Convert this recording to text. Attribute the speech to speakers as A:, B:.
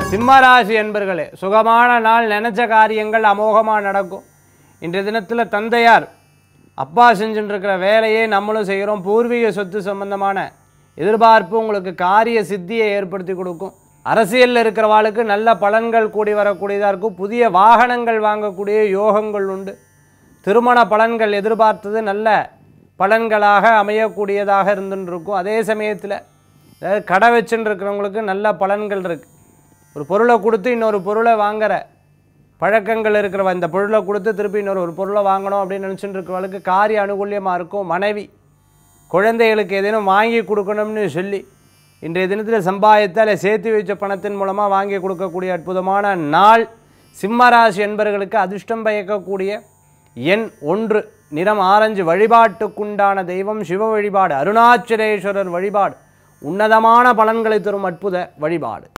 A: சிம்மராசி என்பர்களே சுகமான நாள் நினைச்ச காரியங்கள் அமோகமாக நடக்கும் இன்றைய தினத்தில் தந்தையார் அப்பா செஞ்சுட்டு இருக்கிற வேலையே நம்மளும் செய்கிறோம் பூர்வீக சொத்து சம்பந்தமான எதிர்பார்ப்பு உங்களுக்கு காரிய சித்தியை ஏற்படுத்தி கொடுக்கும் அரசியலில் இருக்கிறவாளுக்கு நல்ல பலன்கள் கூடி வரக்கூடியதாக இருக்கும் புதிய வாகனங்கள் வாங்கக்கூடிய யோகங்கள் உண்டு திருமண பலன்கள் எதிர்பார்த்தது நல்ல பலன்களாக அமையக்கூடியதாக இருந்துன்னு இருக்கும் அதே சமயத்தில் அதாவது கடை வச்சுன்னு இருக்கிறவங்களுக்கு நல்ல பலன்கள் இருக்குது ஒரு பொருளை கொடுத்து இன்னொரு பொருளை வாங்குற பழக்கங்கள் இருக்கிறவ இந்த பொருளை கொடுத்து திருப்பி இன்னொரு ஒரு பொருளை வாங்கணும் அப்படின்னு நினச்சிட்டு இருக்கிறவளுக்கு காரிய அனுகூல்யமாக இருக்கும் மனைவி குழந்தைகளுக்கு ஏதேனும் வாங்கி கொடுக்கணும்னு சொல்லி இன்றைய தினத்தில் சம்பாதித்தால் சேர்த்து வச்ச பணத்தின் மூலமாக வாங்கி கொடுக்கக்கூடிய அற்புதமான நாள் சிம்மராசி என்பவர்களுக்கு அதிர்ஷ்டம் பயக்கக்கூடிய எண் ஒன்று நிறம் ஆரஞ்சு வழிபாட்டுக்குண்டான தெய்வம் சிவ வழிபாடு அருணாச்சலேஸ்வரர் வழிபாடு உன்னதமான பலன்களை தரும் அற்புத வழிபாடு